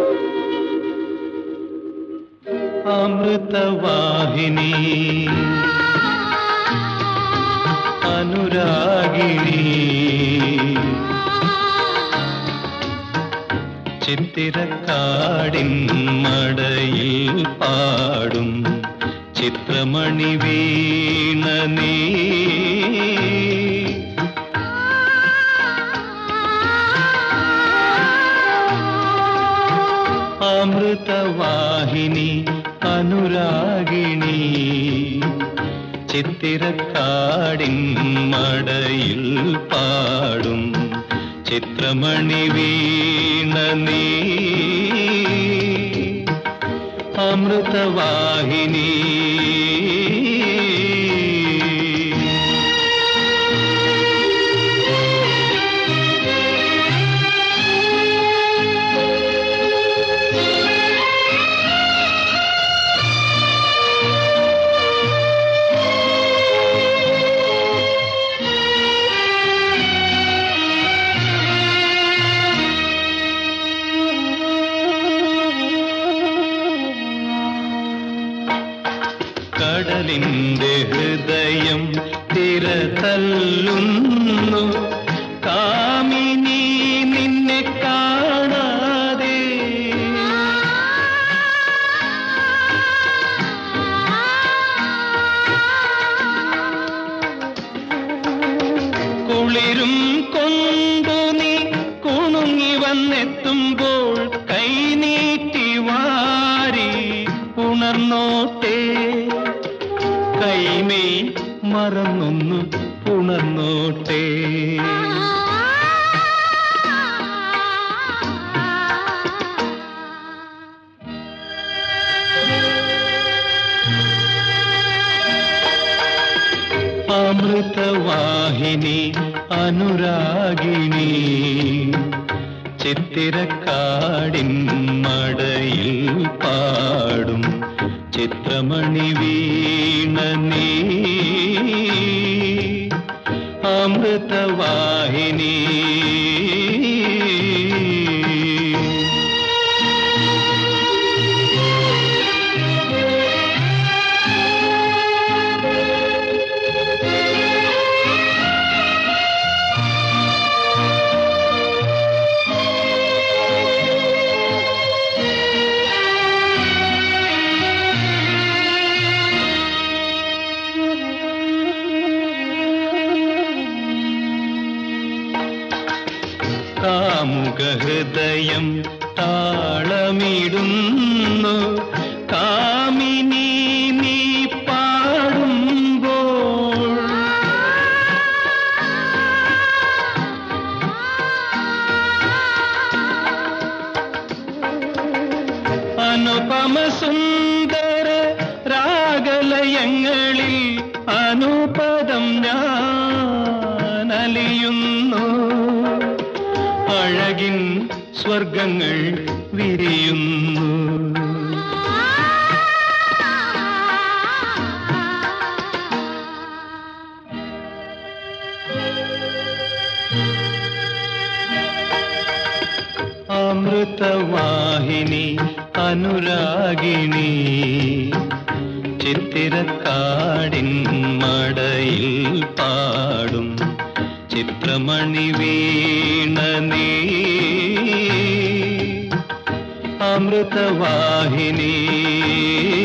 അമൃതവാഹിനി അനുരാഗിണി ചിത്തിരക്കാടിൻ മടയിൽ പാടും ചിത്രമണി വീണ നീ അമൃതവാഹിനി അനുരാഗിണി ചിത്തിരക്കാടിൻ മടയിൽ പാടും ചിത്രമണി വീണ നീ അമൃതവാഹിനി കടലിന്റെ ഹൃദയം തിര തല്ലുന്നു കാമിനി നിന്നെ കാണാതെ കുളിരും കൊണ്ടു നീ കുണുങ്ങി വന്നെത്തുമ്പോൾ കൈനീട്ടി വാരി ഉണർന്നോട്ടെ കൈമേ മറന്നൊന്നു ഉണർന്നോട്ടെ അമൃതവാഹിനി അനുരാഗിണി ചിത്തിരക്കാടിൻ മടയിൽ പാടും ചിത്രമണി വീണ നീ അമൃതവാഹിനി കാമുക ഹൃദയം താളമിടുന്നു കാമിനി നീ പാടുമ്പോൾ അനുപമ സുന്ദര രാഗലയങ്ങളിൽ അനുപദം ഞാൻ അലിയുന്നു അഴകിൻ സ്വർഗങ്ങൾ വിരിയുന്നു അമൃതവാഹിനി അനുരാഗിണി ചിത്തിരക്കാടിൻ മടയിൽ പാടും ചിത്രമണി വീണ നീ അമൃതവാഹിനി